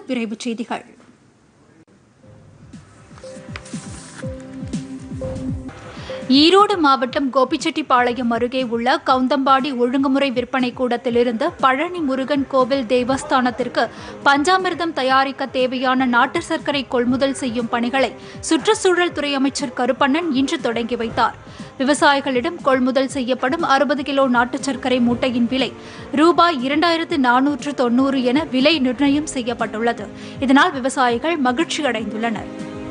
விரைவுச் செய்திகள் ஈரோடு மாவட்டம் கோபிச்செட்டிப்பாளையம் அருகே உள்ள கவுந்தம்பாடி ஒழுங்குமுறை விற்பனை கூடத்திலிருந்து பழனி முருகன் கோவில் தேவஸ்தானத்திற்கு பஞ்சாமிர்தம் தயாரிக்க தேவையான நாட்டு சர்க்கரை கொள்முதல் செய்யும் பணிகளை சுற்றுச்சூழல் துறை அமைச்சர் கருப்பண்ணன் இன்று தொடங்கி வைத்தார் விவசாயிகளிடம் கொள்முதல் செய்யப்படும் அறுபது கிலோ நாட்டு சர்க்கரை மூட்டையின் விலை ரூபாய் இரண்டாயிரத்து நானூற்று தொன்னூறு என விலை நிர்ணயம் செய்யப்பட்டுள்ளது இதனால் விவசாயிகள் மகிழ்ச்சி அடைந்துள்ளனர்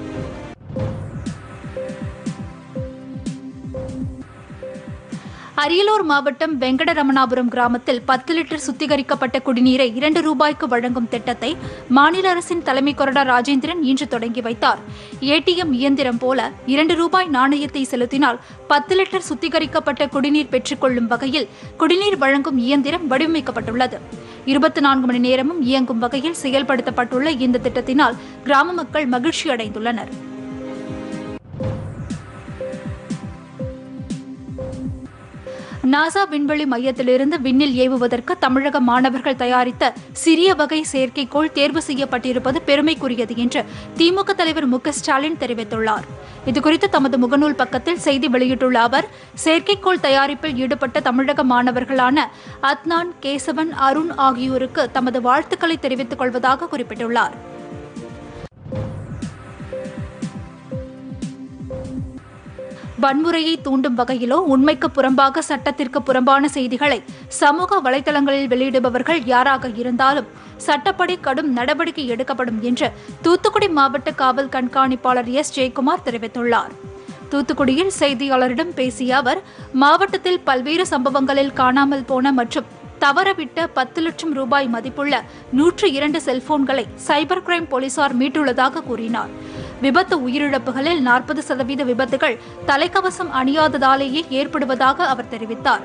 அரியலூர் மாவட்டம் வெங்கடரமணாபுரம் கிராமத்தில் பத்து லிட்டர் சுத்திகரிக்கப்பட்ட குடிநீரை இரண்டு ரூபாய்க்கு வழங்கும் திட்டத்தை மாநில அரசின் தலைமை கொறடா ராஜேந்திரன் இன்று தொடங்கி வைத்தார் ஏடிஎம் இயந்திரம் போல இரண்டு ரூபாய் நாணயத்தை செலுத்தினால் பத்து லிட்டர் சுத்திகரிக்கப்பட்ட குடிநீர் பெற்றுக்கொள்ளும் வகையில் குடிநீர் வழங்கும் இயந்திரம் வடிவமைக்கப்பட்டுள்ளது இருபத்தி நான்கு மணி நேரமும் இயங்கும் வகையில் செயல்படுத்தப்பட்டுள்ள இந்த திட்டத்தினால் கிராம மக்கள் மகிழ்ச்சி அடைந்துள்ளனர் நாசா விண்வெளி மையத்திலிருந்து விண்ணில் ஏவுவதற்கு தமிழக மாணவர்கள் தயாரித்த சிறிய வகை செயற்கைக்கோள் தேர்வு செய்யப்பட்டிருப்பது பெருமைக்குரியது என்று திமுக தலைவர் மு க ஸ்டாலின் தெரிவித்துள்ளார் இதுகுறித்து தமது முகநூல் பக்கத்தில் செய்தி வெளியிட்டுள்ள அவர் செயற்கைக்கோள் தயாரிப்பில் ஈடுபட்ட தமிழக மாணவர்களான அத்னான் கேசவன் அருண் ஆகியோருக்கு தமது வாழ்த்துக்களை தெரிவித்துக் கொள்வதாக குறிப்பிட்டுள்ளார் வன்முறையை தூண்டும் வகையிலோ உண்மைக்கு புறம்பாக சட்டத்திற்கு புறம்பான செய்திகளை சமூக வலைதளங்களில் வெளியிடுபவர்கள் யாராக இருந்தாலும் சட்டப்படி கடும் நடவடிக்கை எடுக்கப்படும் என்று தூத்துக்குடி மாவட்ட காவல் கண்காணிப்பாளர் எஸ் ஜெயக்குமார் தெரிவித்துள்ளார் தூத்துக்குடியில் செய்தியாளரிடம் பேசிய அவர் மாவட்டத்தில் பல்வேறு சம்பவங்களில் காணாமல் போன மற்றும் தவறவிட்ட பத்து லட்சம் ரூபாய் மதிப்புள்ள நூற்று இரண்டு செல்போன்களை சைபர் கிரைம் போலீசார் மீட்டுள்ளதாக கூறினார் விபத்து உயிரிழப்புகளில் நாற்பது சதவீத விபத்துகள் தலைக்கவசம் அணியாததாலேயே ஏற்படுவதாக அவர் தெரிவித்தார்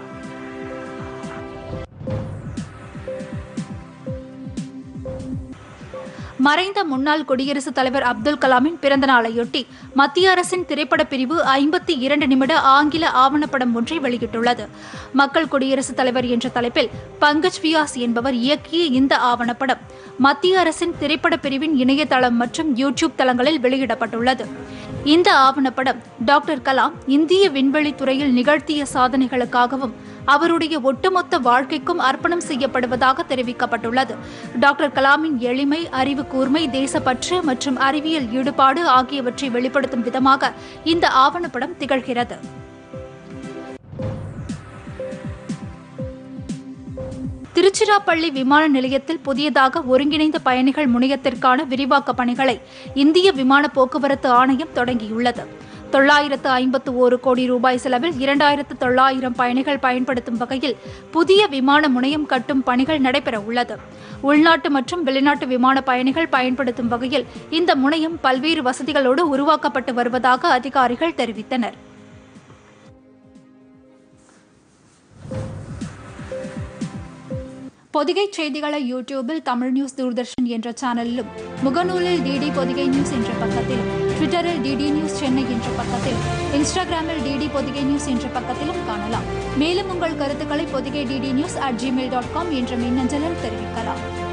மறைந்த முன்னாள் குடியரசுத் தலைவர் அப்துல் கலாமின் பிறந்த நாளையொட்டி மத்திய அரசின் திரைப்பட பிரிவு ஐம்பத்தி இரண்டு நிமிட ஆங்கில ஆவணப்படம் ஒன்றை வெளியிட்டுள்ளது மக்கள் குடியரசுத் தலைவர் என்ற தலைப்பில் பங்கஜ் வியாஸ் என்பவர் இயக்கிய இந்த ஆவணப்படம் மத்திய அரசின் திரைப்பட பிரிவின் இணையதளம் மற்றும் யூடியூப் தளங்களில் வெளியிடப்பட்டுள்ளது இந்த ஆவணப்படம் டாக்டர் கலாம் இந்திய விண்வெளி துறையில் நிகழ்த்திய சாதனைகளுக்காகவும் அவருடைய ஒட்டுமொத்த வாழ்க்கைக்கும் அர்ப்பணம் செய்யப்படுவதாக தெரிவிக்கப்பட்டுள்ளது டாக்டர் கலாமின் எளிமை அறிவு கூர்மை தேசப்பற்று மற்றும் அறிவியல் ஈடுபாடு ஆகியவற்றை வெளிப்படுத்தும் விதமாக இந்த ஆவணப்படம் திகழ்கிறது திருச்சிராப்பள்ளி விமான நிலையத்தில் புதியதாக ஒருங்கிணைந்த பயணிகள் முனையத்திற்கான விரிவாக்க பணிகளை இந்திய விமான போக்குவரத்து ஆணையம் தொடங்கியுள்ளது தொள்ளாயிரத்து ஐம்பத்து ஒரு கோடி ரூபாய் செலவில் இரண்டாயிரத்து தொள்ளாயிரம் பயணிகள் பயன்படுத்தும் வகையில் புதிய விமான முனையம் கட்டும் பணிகள் நடைபெற உள்ளது உள்நாட்டு மற்றும் வெளிநாட்டு விமான பயணிகள் பயன்படுத்தும் வகையில் இந்த முனையம் பல்வேறு வசதிகளோடு உருவாக்கப்பட்டு வருவதாக அதிகாரிகள் தெரிவித்தனர் பொதிகை செய்திகளை யூடியூபில் தமிழ் நியூஸ் தூர்தர்ஷன் என்ற சேனலிலும் முகநூலில் டிடி பொதிகை நியூஸ் என்ற பக்கத்திலும் ட்விட்டரில் டிடி நியூஸ் சென்னை என்ற பக்கத்திலும் இன்ஸ்டாகிராமில் டிடி பொதிகை நியூஸ் என்ற பக்கத்திலும் காணலாம் மேலும் உங்கள் கருத்துக்களை Podhigai DD news at Gmail dot com என்ற மின்னஞ்சலில் தெரிவிக்கலாம்